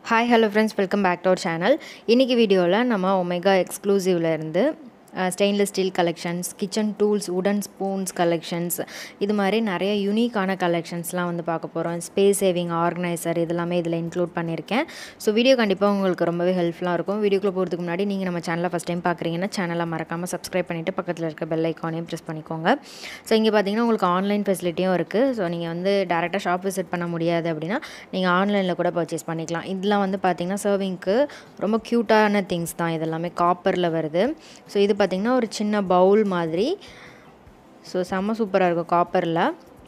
hi hello friends welcome back to our channel இன்றைக்கி வீடியோவில் நம்ம ஒமேகா எக்ஸ்க்ளூசிவில் இருந்து stainless steel collections kitchen tools உடன் ஸ்பூன்ஸ் கலெக்ஷன்ஸ் இது மாதிரி நிறைய யூனிக்கான கலெக்ஷன்ஸ்லாம் வந்து பார்க்க போகிறோம் ஸ்பேஸ் சேவிங் ஆர்கனைசர் இதெல்லாமே இதில் இன்க்ளூட் பண்ணியிருக்கேன் ஸோ வீடியோ கண்டிப்பாக உங்களுக்கு ரொம்பவே ஹெல்ப்ஃபுல்லாக இருக்கும் வீடியோக்குள்ளே போகிறதுக்கு முன்னாடி நீங்கள் நம்ம சேனலை ஃபஸ்ட் டைம் பார்க்குறீங்கன்னா சேனலை மறக்காமல் சப்ஸ்கிரைப் பண்ணிவிட்டு பக்கத்தில் இருக்க பெல் ஐக்கானையும் ப்ரெஸ் பண்ணிக்கோங்க ஸோ இங்கே பார்த்தீங்கன்னா உங்களுக்கு ஆன்லைன் ஃபெசிலிட்டியும் இருக்குது ஸோ நீங்கள் வந்து டேரெக்டாக ஷாப் விசிட் பண்ண முடியாது அப்படின்னா நீங்கள் ஆன்லைனில் கூட பர்ச்சேஸ் பண்ணிக்கலாம் இதெல்லாம் வந்து பார்த்தீங்கன்னா சர்விங்க்கு ரொம்ப க்யூட்டான திங்ஸ் தான் இதெல்லாமே காப்பரில் வருது ஸோ இது பார்த்திங்கன்னா ஒரு சின்ன பவுல் மாதிரி ஸோ செம்ம சூப்பராக இருக்கும் காப்பரில்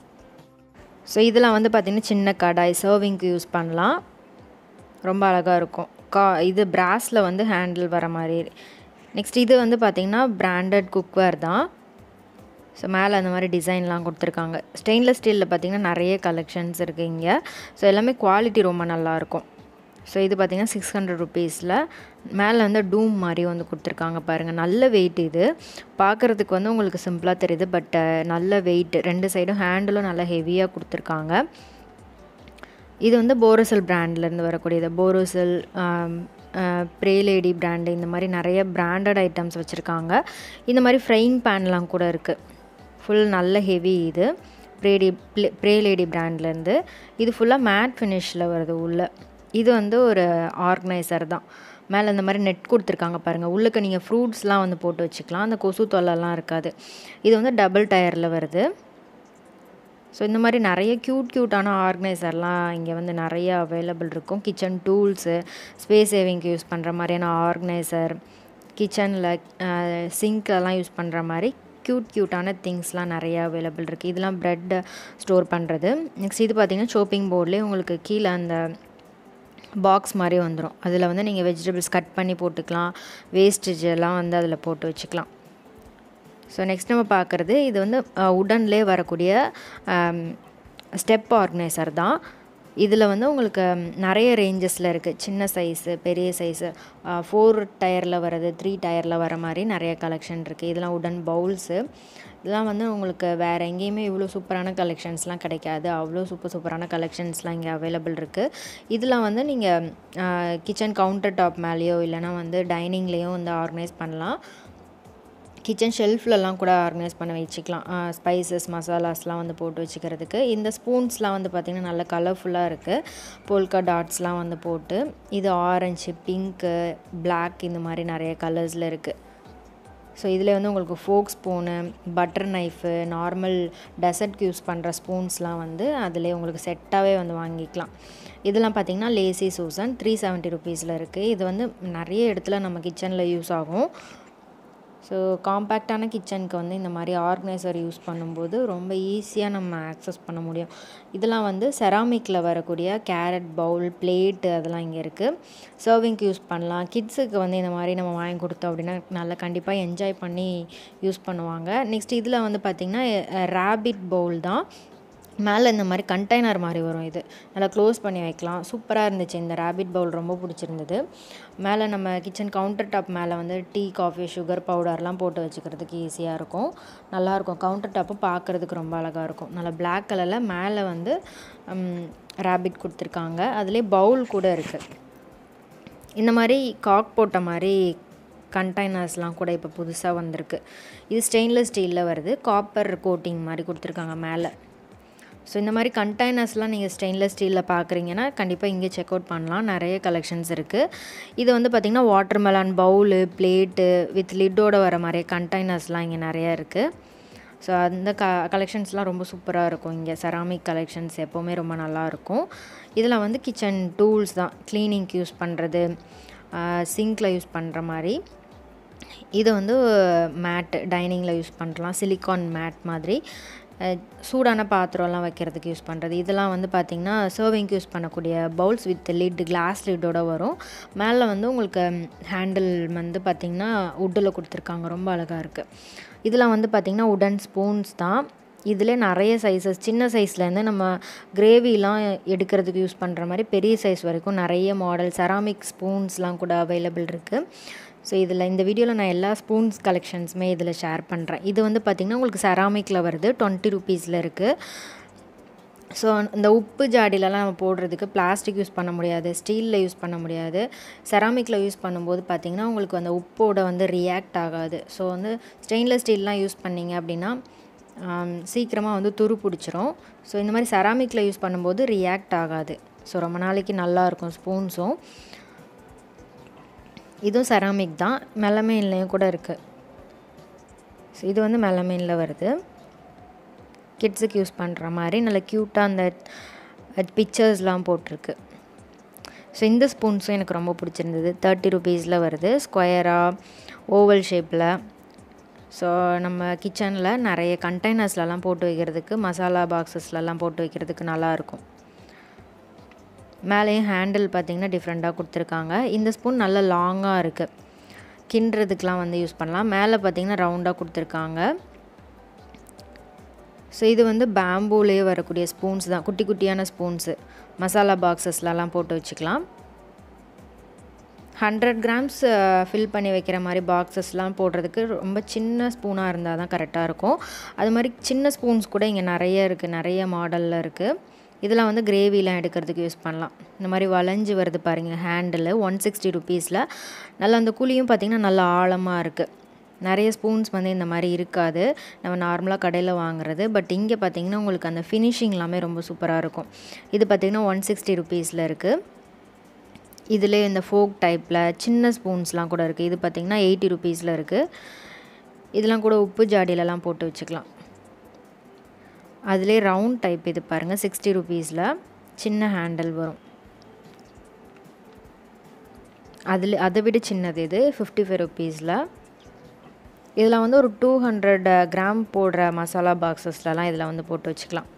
ஸோ இதெல்லாம் வந்து பார்த்திங்கன்னா சின்ன கடாய் சர்விங்க்கு யூஸ் பண்ணலாம் ரொம்ப அழகாக இருக்கும் கா இது பிராஸில் வந்து ஹேண்டில் வர மாதிரி நெக்ஸ்ட் இது வந்து பார்த்திங்கன்னா பிராண்டட் குக்வேர் தான் ஸோ மேலே அந்த மாதிரி டிசைன்லாம் கொடுத்துருக்காங்க ஸ்டெயின்லெஸ் ஸ்டீலில் பார்த்திங்கன்னா நிறைய கலெக்ஷன்ஸ் இருக்குது இங்கே ஸோ எல்லாமே குவாலிட்டி ரொம்ப நல்லாயிருக்கும் ஸோ இது பார்த்திங்கன்னா சிக்ஸ் ஹண்ட்ரட் ருபீஸில் மேலே வந்து டூம் மாதிரி வந்து கொடுத்துருக்காங்க பாருங்கள் நல்ல வெயிட் இது பார்க்குறதுக்கு வந்து உங்களுக்கு சிம்பிளாக தெரியுது பட் நல்ல வெயிட் ரெண்டு சைடும் ஹேண்டிலும் நல்லா ஹெவியாக கொடுத்துருக்காங்க இது வந்து போரோசல் பிராண்ட்லேருந்து வரக்கூடியது போரோசல் ப்ரேலேடி பிராண்டு இந்த மாதிரி நிறைய பிராண்டட் ஐட்டம்ஸ் வச்சுருக்காங்க இந்த மாதிரி ஃப்ரைங் பேன்லாம் கூட இருக்குது ஃபுல் நல்ல ஹெவி இது ப்ரேடி ப்ரேலேடி பிராண்ட்லேருந்து இது ஃபுல்லாக மேட் ஃபினிஷில் வருது உள்ளே இது வந்து ஒரு ஆர்கனைசர் தான் மேலே இந்த மாதிரி நெட் கொடுத்துருக்காங்க பாருங்கள் உள்ளுக்கு நீங்கள் ஃப்ரூட்ஸ்லாம் வந்து போட்டு வச்சுக்கலாம் அந்த கொசு தொல்லைலாம் இருக்காது இது வந்து டபுள் டயரில் வருது ஸோ இந்த மாதிரி நிறைய க்யூட் க்யூட்டான ஆர்கனைசர்லாம் இங்கே வந்து நிறைய அவைலபிள் இருக்கும் கிச்சன் டூல்ஸு ஸ்பேஸ் சேவிங்க்கு யூஸ் பண்ணுற மாதிரியான ஆர்கனைசர் கிச்சனில் சிங்க்லலாம் யூஸ் பண்ணுற மாதிரி க்யூட் க்யூட்டான திங்ஸ்லாம் நிறையா அவைலபிள் இருக்குது இதெல்லாம் ப்ரெட் ஸ்டோர் பண்ணுறது நெக்ஸ்ட் இது பார்த்திங்கன்னா ஷோப்பிங் போர்ட்லேயே உங்களுக்கு கீழே அந்த பாக்ஸ் மாதிரி வந்துடும் அதில் வந்து நீங்கள் வெஜிடபிள்ஸ் கட் பண்ணி போட்டுக்கலாம் வேஸ்டேஜ் எல்லாம் வந்து அதில் போட்டு வச்சுக்கலாம் ஸோ நெக்ஸ்ட் நம்ம பார்க்குறது இது வந்து உடன்லேயே வரக்கூடிய ஸ்டெப் ஆர்கனைசர் தான் இதில் வந்து உங்களுக்கு நிறைய ரேஞ்சஸில் இருக்குது சின்ன சைஸு பெரிய சைஸு ஃபோர் டயரில் வர்றது த்ரீ டயரில் வர மாதிரி நிறைய கலெக்ஷன் இருக்குது இதெல்லாம் உடன் பவுல்ஸு இதெல்லாம் வந்து உங்களுக்கு வேறு எங்கேயுமே இவ்வளோ சூப்பரான கலெக்ஷன்ஸ்லாம் கிடைக்காது அவ்வளோ சூப்பர் சூப்பரான கலெக்ஷன்ஸ்லாம் இங்கே அவைலபிள் இருக்குது இதில் வந்து நீங்கள் கிச்சன் கவுண்டர் டாப் மேலேயோ இல்லைனா வந்து டைனிங்லேயும் வந்து ஆர்கனைஸ் பண்ணலாம் கிச்சன் ஷெல்ஃப்லலாம் கூட ஆர்கனைஸ் பண்ண வச்சுக்கலாம் ஸ்பைசஸ் மசாலாஸ்லாம் வந்து போட்டு வச்சுக்கிறதுக்கு இந்த ஸ்பூன்ஸ்லாம் வந்து பார்த்திங்கன்னா நல்ல கலர்ஃபுல்லாக இருக்குது போல்கா டாட்ஸ்லாம் வந்து போட்டு இது ஆரஞ்சு பிங்க்கு பிளாக் இந்த மாதிரி நிறைய கலர்ஸில் இருக்குது ஸோ இதில் வந்து உங்களுக்கு fork spoon butter knife normal டெசர்ட்க்கு யூஸ் பண்ணுற ஸ்பூன்ஸ்லாம் வந்து அதிலே உங்களுக்கு செட்டாகவே வந்து வாங்கிக்கலாம் இதெல்லாம் பார்த்திங்கன்னா லேசி சூசன் த்ரீ செவன்ட்டி ருபீஸில் இருக்குது இது வந்து நிறைய இடத்துல நம்ம கிச்சனில் யூஸ் ஆகும் ஸோ காம்பேக்டான கிச்சனுக்கு வந்து இந்த மாதிரி ஆர்கனைசர் யூஸ் பண்ணும்போது ரொம்ப ஈஸியாக நம்ம ஆக்சஸ் பண்ண முடியும் இதெல்லாம் வந்து செராமிக்கில் வரக்கூடிய கேரட் பவுல் பிளேட்டு அதெல்லாம் இங்கே இருக்குது சர்விங்க்கு யூஸ் பண்ணலாம் கிட்ஸுக்கு வந்து இந்த மாதிரி நம்ம வாங்கி கொடுத்தோம் அப்படின்னா நல்லா கண்டிப்பாக என்ஜாய் பண்ணி யூஸ் பண்ணுவாங்க நெக்ஸ்ட் இதில் வந்து பார்த்திங்கன்னா ரேபிட் பவுல் தான் மேலே இந்த மாதிரி கண்டெய்னர் மாதிரி வரும் இது நல்லா க்ளோஸ் பண்ணி வைக்கலாம் சூப்பராக இருந்துச்சு இந்த ரேபிட் பவுல் ரொம்ப பிடிச்சிருந்தது மேலே நம்ம கிச்சன் கவுண்டர் டாப் மேலே வந்து டீ காஃபி சுகர் பவுடர்லாம் போட்டு வச்சுக்கிறதுக்கு ஈஸியாக இருக்கும் நல்லாயிருக்கும் கவுண்டர் டாப்பும் பார்க்குறதுக்கு ரொம்ப அழகாக இருக்கும் நல்லா பிளாக் கலரில் மேலே வந்து ரேபிட் கொடுத்துருக்காங்க அதுலேயே பவுல் கூட இருக்குது இந்த மாதிரி காக் போட்ட மாதிரி கண்டெய்னர்ஸ்லாம் கூட இப்போ புதுசாக வந்திருக்கு இது ஸ்டெயின்லெஸ் ஸ்டீலில் வருது காப்பர் கோட்டிங் மாதிரி கொடுத்துருக்காங்க மேலே ஸோ இந்த மாதிரி கண்டெய்னர்ஸ்லாம் நீங்கள் ஸ்டெயின்லெஸ் ஸ்டீலில் பார்க்குறீங்கன்னா கண்டிப்பாக இங்கே செக் அவுட் பண்ணலாம் நிறைய கலெக்ஷன்ஸ் இருக்குது இது வந்து பார்த்திங்கன்னா watermelon bowl plate with லிட்டோட வர மாதிரி கண்டெய்னர்ஸ்லாம் இங்கே நிறையா இருக்குது ஸோ அந்த க கலெக்ஷன்ஸ்லாம் ரொம்ப சூப்பராக இருக்கும் இங்கே செராமிக் கலெக்ஷன்ஸ் எப்போவுமே ரொம்ப நல்லாயிருக்கும் இதில் வந்து கிச்சன் டூல்ஸ் தான் க்ளீனிங்க்கு யூஸ் பண்ணுறது சிங்கில் யூஸ் பண்ணுற மாதிரி இது வந்து மேட் டைனிங்கில் யூஸ் பண்ணலாம் சிலிக்கான் மேட் மாதிரி சூடான பாத்திரம்லாம் வைக்கிறதுக்கு யூஸ் பண்ணுறது இதெல்லாம் வந்து பார்த்திங்கன்னா சர்விங்க்கு யூஸ் பண்ணக்கூடிய பவுல்ஸ் வித் லிட் கிளாஸ் லிட்டோட வரும் மேலே வந்து உங்களுக்கு ஹேண்டில் வந்து பார்த்திங்கன்னா உட்டில் கொடுத்துருக்காங்க ரொம்ப அழகாக இருக்குது இதெல்லாம் வந்து பார்த்திங்கன்னா உடன் ஸ்பூன்ஸ் தான் இதில் நிறைய சைஸஸ் சின்ன சைஸ்லேருந்து நம்ம கிரேவிலாம் எடுக்கிறதுக்கு யூஸ் பண்ணுற மாதிரி பெரிய சைஸ் வரைக்கும் நிறைய மாடல் செராமிக் ஸ்பூன்ஸ்லாம் கூட அவைலபிள் இருக்குது ஸோ இதில் இந்த வீடியோவில் நான் எல்லா ஸ்பூன்ஸ் கலெக்ஷன்ஸுமே இதில் ஷேர் பண்ணுறேன் இது வந்து பார்த்திங்கன்னா உங்களுக்கு செராமிக்கில் வருது டுவெண்ட்டி ருபீஸில் இருக்குது ஸோ இந்த உப்பு ஜாடிலலாம் நம்ம போடுறதுக்கு பிளாஸ்டிக் யூஸ் பண்ண முடியாது ஸ்டீலில் யூஸ் பண்ண முடியாது செராமிக்கில் யூஸ் பண்ணும்போது பார்த்திங்கன்னா உங்களுக்கு அந்த உப்போட வந்து ரியாக்ட் ஆகாது ஸோ வந்து ஸ்டெயின்லெஸ் ஸ்டீல்லாம் யூஸ் பண்ணிங்க அப்படின்னா சீக்கிரமாக வந்து துரு பிடிச்சிரும் ஸோ இந்த மாதிரி செராமிக்கில் யூஸ் பண்ணும்போது ரியாக்ட் ஆகாது ஸோ ரொம்ப நாளைக்கு நல்லாயிருக்கும் ஸ்பூன்ஸும் இதுவும் செராமிக் தான் மெலமைன்லேயும் கூட இருக்குது ஸோ இது வந்து மெலமைனில் வருது கிட்ஸுக்கு யூஸ் பண்ணுற மாதிரி நல்ல க்யூட்டாக அந்த பிக்சர்ஸ்லாம் போட்டிருக்கு ஸோ இந்த ஸ்பூன்ஸும் எனக்கு ரொம்ப பிடிச்சிருந்தது தேர்ட்டி ருபீஸில் வருது ஸ்கொயராக ஓவல் ஷேப்பில் ஸோ நம்ம கிச்சனில் நிறைய கண்டெய்னர்ஸ்லலாம் போட்டு வைக்கிறதுக்கு மசாலா பாக்ஸஸ்லலாம் போட்டு வைக்கிறதுக்கு நல்லாயிருக்கும் மேலேயும் ஹேண்டில் பார்த்திங்கன்னா டிஃப்ரெண்ட்டாக கொடுத்துருக்காங்க இந்த ஸ்பூன் நல்ல லாங்காக இருக்குது கிண்டுறதுக்கெலாம் வந்து யூஸ் பண்ணலாம் மேலே பார்த்திங்கன்னா ரவுண்டாக கொடுத்துருக்காங்க ஸோ இது வந்து பேம்பூலேயே வரக்கூடிய ஸ்பூன்ஸ் தான் குட்டி குட்டியான ஸ்பூன்ஸு மசாலா பாக்ஸஸ்லலாம் போட்டு வச்சுக்கலாம் ஹண்ட்ரட் கிராம்ஸ் ஃபில் பண்ணி வைக்கிற மாதிரி பாக்ஸஸ்லாம் போடுறதுக்கு ரொம்ப சின்ன ஸ்பூனாக இருந்தால் தான் கரெக்டாக இருக்கும் அது மாதிரி சின்ன ஸ்பூன்ஸ் கூட இங்கே நிறைய இருக்குது நிறைய மாடலில் இருக்குது இதெல்லாம் வந்து கிரேவிலாம் எடுக்கிறதுக்கு யூஸ் பண்ணலாம் இந்த மாதிரி வளைஞ்சு வருது பாருங்கள் ஹேண்டில் ஒன் சிக்ஸ்டி ருபீஸில் நல்லா அந்த குழியும் பார்த்திங்கன்னா நல்லா ஆழமாக இருக்குது நிறைய ஸ்பூன்ஸ் வந்து இந்த மாதிரி இருக்காது நம்ம நார்மலாக கடையில் வாங்குறது பட் இங்கே பார்த்திங்கன்னா உங்களுக்கு அந்த ஃபினிஷிங் எல்லாமே ரொம்ப சூப்பராக இருக்கும் இது பார்த்திங்கன்னா ஒன் சிக்ஸ்டி ருபீஸில் இருக்குது இதில் இந்த ஃபோக் டைப்பில் சின்ன ஸ்பூன்ஸ்லாம் கூட இருக்குது இது பார்த்திங்கன்னா எயிட்டி ருபீஸில் இருக்குது இதெல்லாம் கூட உப்பு ஜாடியிலலாம் போட்டு வச்சுக்கலாம் அதிலே ரவுண்ட் டைப் இது பாருங்கள் சிக்ஸ்டி ருபீஸில் சின்ன ஹேண்டில் வரும் அதில் அதை விட சின்னது இது ஃபிஃப்டி ஃபைவ் ருபீஸில் இதில் வந்து ஒரு டூ ஹண்ட்ரட் கிராம் போடுற மசாலா பாக்ஸஸ்லலாம் இதில் வந்து போட்டு வச்சுக்கலாம்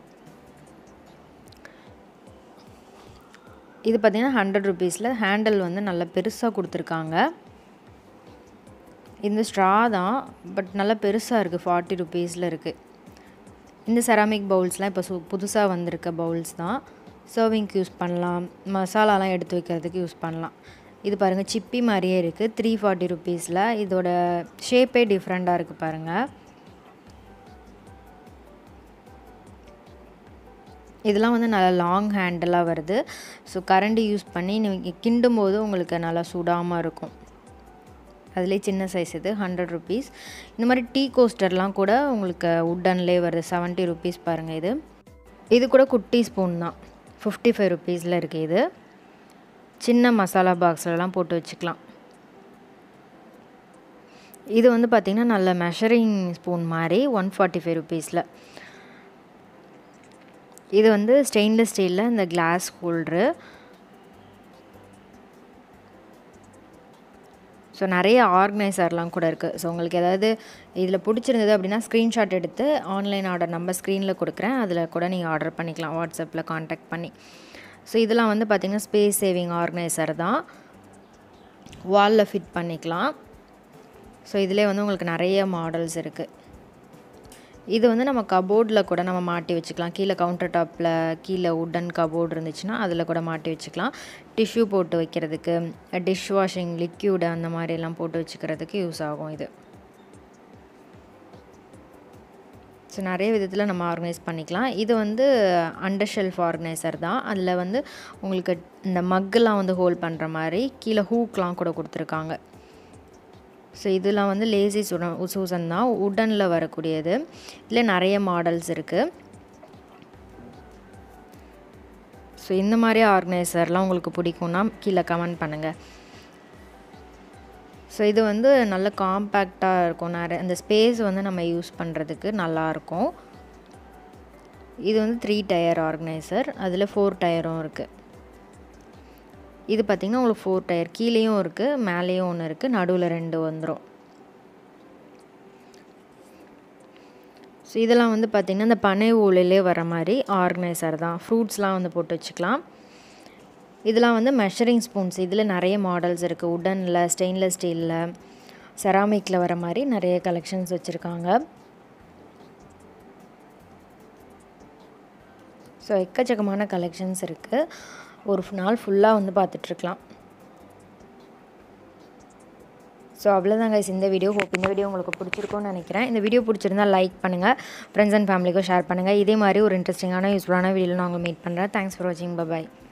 இது பார்த்திங்கன்னா ஹண்ட்ரட் ருபீஸில் ஹேண்டில் வந்து நல்லா பெருசாக கொடுத்துருக்காங்க இந்த ஸ்ட்ரா தான் பட் நல்லா பெருசாக இருக்குது ஃபார்ட்டி ருபீஸில் இருக்குது இந்த செராமிக் பவுல்ஸ்லாம் இப்போ சு புதுசாக வந்திருக்க பவுல்ஸ் தான் சர்விங்க்கு யூஸ் பண்ணலாம் மசாலாலாம் எடுத்து வைக்கிறதுக்கு யூஸ் பண்ணலாம் இது பாருங்கள் சிப்பி மாதிரியே இருக்குது த்ரீ ஃபார்ட்டி ருபீஸில் இதோட ஷேப்பே டிஃப்ரெண்ட்டாக இருக்குது பாருங்கள் இதெல்லாம் வந்து நல்லா லாங் ஹேண்டலாக வருது ஸோ கரண்டி யூஸ் பண்ணி நீங்கள் கிண்டும் போது உங்களுக்கு நல்லா சுடாமல் இருக்கும் அதுலேயே சின்ன சைஸ் இது ஹண்ட்ரட் ருபீஸ் இந்த மாதிரி டீ கோஸ்டர்லாம் கூட உங்களுக்கு உட்டன்லேயே வருது செவன்ட்டி ருபீஸ் பாருங்கள் இது இது கூட குட்டி ஸ்பூன் தான் ஃபிஃப்டி ஃபைவ் ருபீஸில் இருக்குது இது சின்ன மசாலா பாக்ஸ்லலாம் போட்டு வச்சுக்கலாம் இது வந்து பார்த்திங்கன்னா நல்ல மெஷரிங் ஸ்பூன் மாதிரி ஒன் ஃபார்ட்டி ஃபைவ் ருபீஸில் இது வந்து ஸ்டெயின்லெஸ் ஸ்டீலில் இந்த கிளாஸ் ஹோல்ட்ரு ஸோ நிறைய ஆர்கனைசர்லாம் கூட இருக்குது ஸோ உங்களுக்கு ஏதாவது இதில் பிடிச்சிருந்தது அப்படின்னா ஸ்க்ரீன்ஷாட் எடுத்து ஆன்லைன் ஆர்டர் நம்ம ஸ்க்ரீனில் கொடுக்குறேன் அதில் கூட நீங்கள் ஆர்டர் பண்ணிக்கலாம் வாட்ஸ்அப்பில் காண்டாக்ட் பண்ணி ஸோ இதெல்லாம் வந்து பார்த்திங்கன்னா ஸ்பேஸ் சேவிங் ஆர்கனைசர் தான் வாலில் ஃபிட் பண்ணிக்கலாம் ஸோ இதிலே வந்து உங்களுக்கு நிறைய மாடல்ஸ் இருக்குது இது வந்து நம்ம கபோர்டில் கூட நம்ம மாட்டி வச்சுக்கலாம் கீழே கவுண்டர் டாப்பில் கீழே உட்டன் கபோர்டு இருந்துச்சுன்னா அதில் கூட மாட்டி வச்சுக்கலாம் டிஷ்யூ போட்டு வைக்கிறதுக்கு டிஷ் வாஷிங் லிக்யூடு அந்த மாதிரிலாம் போட்டு வச்சுக்கிறதுக்கு யூஸ் ஆகும் இது ஸோ நிறைய விதத்தில் நம்ம ஆர்கனைஸ் பண்ணிக்கலாம் இது வந்து அண்டர் ஷெல்ஃப் ஆர்கனைசர் தான் அதில் வந்து உங்களுக்கு இந்த மக்கெல்லாம் வந்து ஹோல்ட் பண்ணுற மாதிரி கீழே ஹூக்லாம் கூட கொடுத்துருக்காங்க ஸோ இதெல்லாம் வந்து லேசி சுட சூசன் தான் உடனில் வரக்கூடியது இதில் நிறைய மாடல்ஸ் இருக்குது ஸோ இந்த மாதிரி ஆர்கனைசர்லாம் உங்களுக்கு பிடிக்கும்னா கீழே கமெண்ட் பண்ணுங்கள் ஸோ இது வந்து நல்ல காம்பேக்டாக இருக்கும் நிறைய அந்த ஸ்பேஸ் வந்து நம்ம யூஸ் பண்ணுறதுக்கு நல்லாயிருக்கும் இது வந்து த்ரீ டயர் ஆர்கனைசர் அதில் ஃபோர் டயரும் இருக்குது இது பார்த்திங்கன்னா உங்களுக்கு ஃபோர் டயர் கீழேயும் இருக்குது மேலேயும் ஒன்று இருக்குது நடுவில் ரெண்டு வந்துடும் ஸோ இதெல்லாம் வந்து பார்த்திங்கன்னா இந்த பனை ஊழிலே வர மாதிரி ஆர்கனைசர் தான் ஃப்ரூட்ஸ்லாம் வந்து போட்டு வச்சுக்கலாம் இதெல்லாம் வந்து மெஷரிங் ஸ்பூன்ஸ் இதில் நிறைய மாடல்ஸ் இருக்குது உடனில் ஸ்டெயின்லெஸ் ஸ்டீலில் செராமிக்கில் வர மாதிரி நிறைய கலெக்ஷன்ஸ் வச்சுருக்காங்க ஸோ எக்கச்சக்கமான கலெக்ஷன்ஸ் இருக்குது ஒரு நாள் ஃபுல்லாக வந்து பார்த்துட்ருக்கலாம் ஸோ அவ்வளோதான் கைஸ் இந்த வீடியோ ஹோப் இந்த வீடியோ உங்களுக்கு பிடிச்சிருக்கும்னு நினைக்கிறேன் இந்த வீடியோ பிடிச்சிருந்தா லைக் பண்ணுங்கள் ஃப்ரெண்ட்ஸ் அண்ட் ஃபேமிலிக்கும் ஷேர் பண்ணுங்கள் இதே மாதிரி ஒரு இன்ட்ரெஸ்டிங்கான யூஸ்ஃபுல்லான வீடியோவில் நான் உங்களை மீட் பண்ணுறேன் தேங்க்ஸ் ஃபார் வாட்சிங் பபாய்